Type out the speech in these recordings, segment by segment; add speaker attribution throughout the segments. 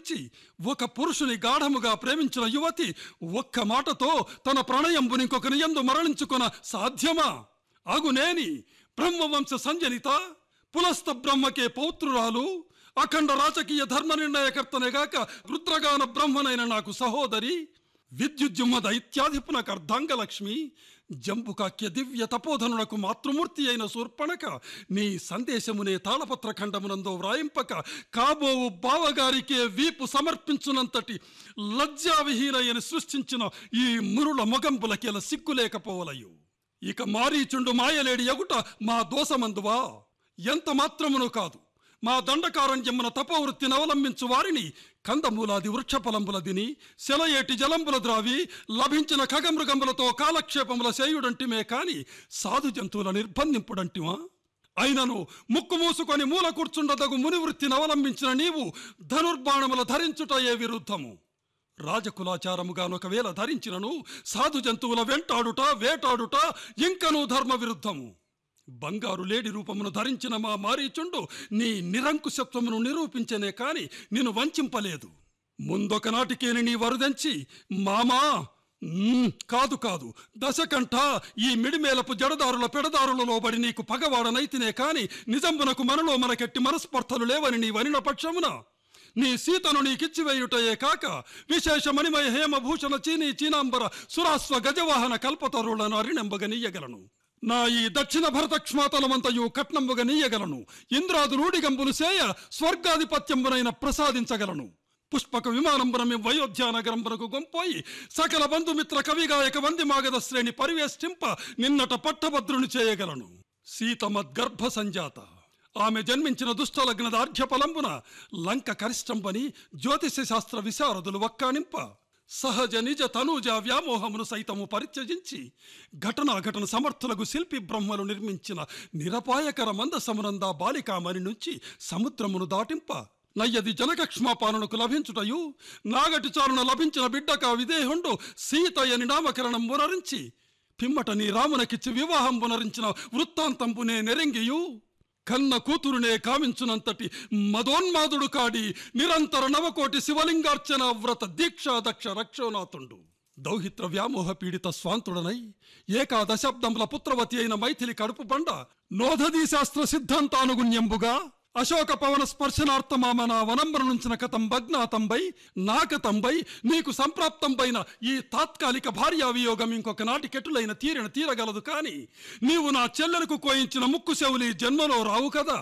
Speaker 1: మరిచి ఒక పురుషుని గాఢముగా ప్రేమించిన యువతి ఒక్క మాటతో తన ప్రణయంబుని ఇంకొకని ఎందు మరలించుకొన సాధ్యమా అగునేని బ్రహ్మవంశ సంజనిత పులస్త బ్రహ్మకే పౌత్రురాలు అఖండ రాజకీయ ధర్మ నిర్ణయకర్తనేగాక రుద్రగాన బ్రహ్మనైన నాకు సహోదరి విద్యుజ్జుమ్మ దైత్యాధిపునకు అర్ధాంగలక్ష్మి జంబుకాక్య దివ్య తపోధనునకు మాతృమూర్తి అయిన శూర్పణక నీ సందేశమునే తాళపత్ర ఖండమునందో వ్రాయింపక కాబోవు బావగారికే వీపు సమర్పించునంతటి లజ్జావిహీనయని సృష్టించిన ఈ మురుల మొగంబులకేల సిగ్గులేకపోవలయు ఇక మారీచుండు మాయలేడి ఎగుట మా దోసమందువా ఎంత మాత్రమును కాదు మా దండకారణ్యమున తపోవృత్తిని అవలంబించు వారిని కందమూలాది వృక్షఫలంబుల దిని సెలయేటి జలంబుల ద్రావి లభించిన ఖగమృగంబులతో కాలక్షేపముల చేయుడంటిమే కాని సాధు జంతువుల నిర్బంధింపుడంటిమా అయినను ముక్కు మూసుకొని మూల కూర్చుండదగు మునివృత్తిని అవలంబించిన నీవు ధనుర్బాణముల ధరించుటయే విరుద్ధము రాజకులాచారముగాను ఒకవేళ ధరించినను సాధు జంతువుల వెంటాడుట వేటాడుట ఇంకనూ ధర్మ విరుద్ధము బంగారు లేడి రూపమును ధరించిన మా మారీచుండు నీ నిరంకుశత్వమును నిరూపించనే కాని నిన్ను వంచింపలేదు ముందొకనాటికేని నీ వరుదంచి మామా మ్మ్, కాదు కాదు దశకంఠ ఈ మిడిమేలపు జడదారుల పెడదారులలో బడి నీకు పగవాడనైతినే కాని నిజంబునకు మనలో మనకెట్టి మనస్పర్ధలు లేవని నీ వనిన పక్షమున నీ సీతను నీకిచ్చివేయుటయే కాక విశేష మణిమయ హేమభూషణ చీనీ చీనాంబర సురాస్వ గజవాహన కల్పతరులను అరిణంబగ నీయగలను నా ఈ దక్షిణ భరతక్ష్మాతలమంతయు కట్నంబుగ నీయగలను ఇంద్రాదురూడిగంబులు సేయ స్వర్గాధిపత్యంబునైన ప్రసాదించగలను పుష్పక విమానంబున వయోధ్యానగరంబునకు గొంపోయి సకల బంధుమిత్ర కవిగాయక వంది మాగధ శ్రేణి పరివేష్టింప నిన్నట పట్టభద్రుని చేయగలను సీతమద్గర్భ సంజాత ఆమె జన్మించిన దుష్టలగ్నద అర్ఘ్యఫలంబున లంక కరిష్టంబని జ్యోతిష శాస్త్ర విశారదులు వక్కాణింప సహజ నిజ తనూజ వ్యామోహమును సైతము పరిత్యజించి ఘటనాఘటన సమర్థులకు శిల్పి బ్రహ్మలు నిర్మించిన నిరపాయకర మందసమునంద బాలికామణి నుంచి సముద్రమును దాటింప నయ్యది జనకక్ష్మాపాలనకు లభించుటయు నాగటి చారున లభించిన బిడ్డక విదేహుండు సీతయ్యని నామకరణం మునరించి పిమ్మట నీ రామునకిచ్చి వివాహం పునరించిన వృత్తాంతంపునే నెరంగియు కన్న కూతురునే కామించునంతటి మదోన్మాదుడు కాడి నిరంతర నవకోటి శివలింగార్చన వ్రత దీక్షా దక్ష రక్షోనాథుండు దౌహిత్ర వ్యామోహ పీడిత స్వాంతుడనై ఏకాదశాబ్దముల పుత్రవతి అయిన మైథిలి కడుపు బండ నోధదీ శాస్త్ర సిద్ధాంతానుగుణ్యంబుగా అశోక పవన స్పర్శనార్థమామన వనంబర నుంచిన కథం భగ్నాతంబై నాకతంబై నీకు సంప్రాప్తంపైన ఈ తాత్కాలిక భార్యా వియోగం ఇంకొక నాటికెటులైన తీరిన తీరగలదు కాని నీవు నా చెల్లెలకు కోయించిన ముక్కు చెవులి జన్మలో రావు కదా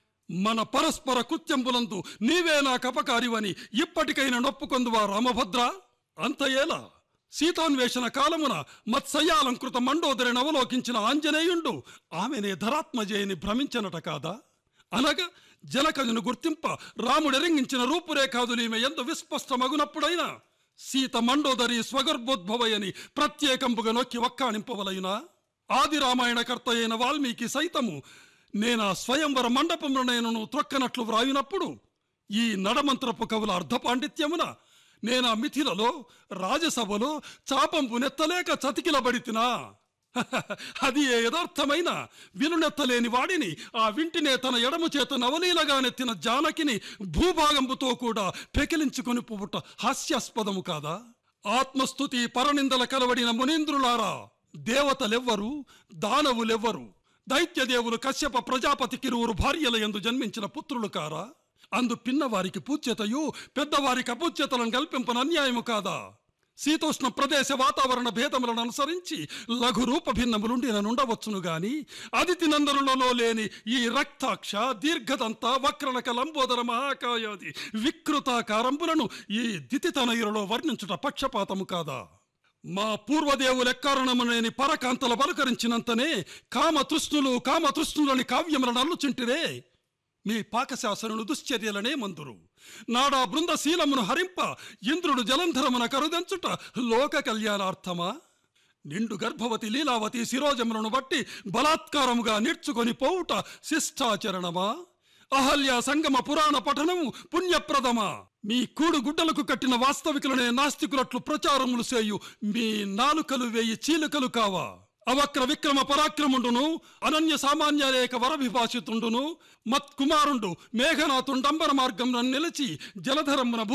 Speaker 1: మన పరస్పర కృత్యంబులందు నీవే నా కపకారివని ఇప్పటికైనా నొప్పుకొందువా రామభద్ర అంతయేలా సీతాన్వేషణ కాలమున మత్సయాలంకృత మండోదరిని అవలోకించిన ఆంజనేయుండు ఆమెనే ధరాత్మజయని భ్రమించనట కాదా అనగా జనకజను గుర్తింప రాముడెరింగించిన రూపురేఖాదులీమె ఎందు విస్పష్టమగునప్పుడైనా సీత మండోదరి స్వగర్భోద్భవయని ప్రత్యేకంబుగా నొక్కి వక్కాణింపవలయునా ఆది రామాయణకర్త అయిన వాల్మీకి సైతము నేనా స్వయంవర మండపమున నేను త్రొక్కనట్లు వ్రాయునప్పుడు ఈ నడమంత్రపు కవుల అర్ధపాండిత్యమున నేనా మిథిలలో రాజసభలో చాపంపు నెత్తలేక చతికిలబడితినా అది ఏ యథార్థమైన వినునెత్తలేని వాడిని ఆ వింటినే తన ఎడము చేత నవలీలగా నెత్తిన జానకిని భూభాగంబుతో కూడా పెకిలించుకొని పువ్వుట హాస్యాస్పదము కాదా ఆత్మస్థుతి పరనిందల కలవడిన మునీంద్రులారా దేవతలెవ్వరు దానవులెవ్వరు దైత్యదేవులు కశ్యప ప్రజాపతి కిరువురు భార్యల యందు జన్మించిన పుత్రులు కారా అందు పిన్నవారికి పూజ్యతయు పెద్దవారికి అపూజ్యతలను కల్పింపన అన్యాయము కాదా శీతోష్ణ ప్రదేశ వాతావరణ భేదములను అనుసరించి లఘు రూప భిన్నములుండిన నుండవచ్చును గాని అదితి నందనులలో లేని ఈ రక్తాక్ష దీర్ఘదంత వక్రనక లంబోదర మహాకాయాది వికృతాకారంబులను ఈ దితితనయులలో వర్ణించుట పక్షపాతము కాదా మా పూర్వదేవులెక్కారణమునేని పరకాంతల పలకరించినంతనే కామతృష్ణులు కామతృష్ణులని కావ్యములను అల్లుచుంటిరే మీ పాకశాసనులు దుశ్చర్యలనే మందురు నాడా బృందశీలమును హరింప ఇంద్రుడు జలంధరమున కరుదెంచుట లోక కళ్యాణార్థమా నిండు గర్భవతి లీలావతి శిరోజములను బట్టి బలాత్కారముగా నేర్చుకొని పోవుట శిష్టాచరణమా అహల్య సంగమ పురాణ పఠనము పుణ్యప్రదమా మీ కూడు గుడ్డలకు కట్టిన వాస్తవికులనే నాస్తికులట్లు ప్రచారములు చేయు మీ నాలుకలు వేయి చీలుకలు కావా అవక్ర విక్రమ పరాక్రముండును అనన్య సామాన్యరేక వరభిభాషితుండును మత్కుమారుండు మేఘనాథుండంబర మార్గం నిలిచి జలధరమున భూ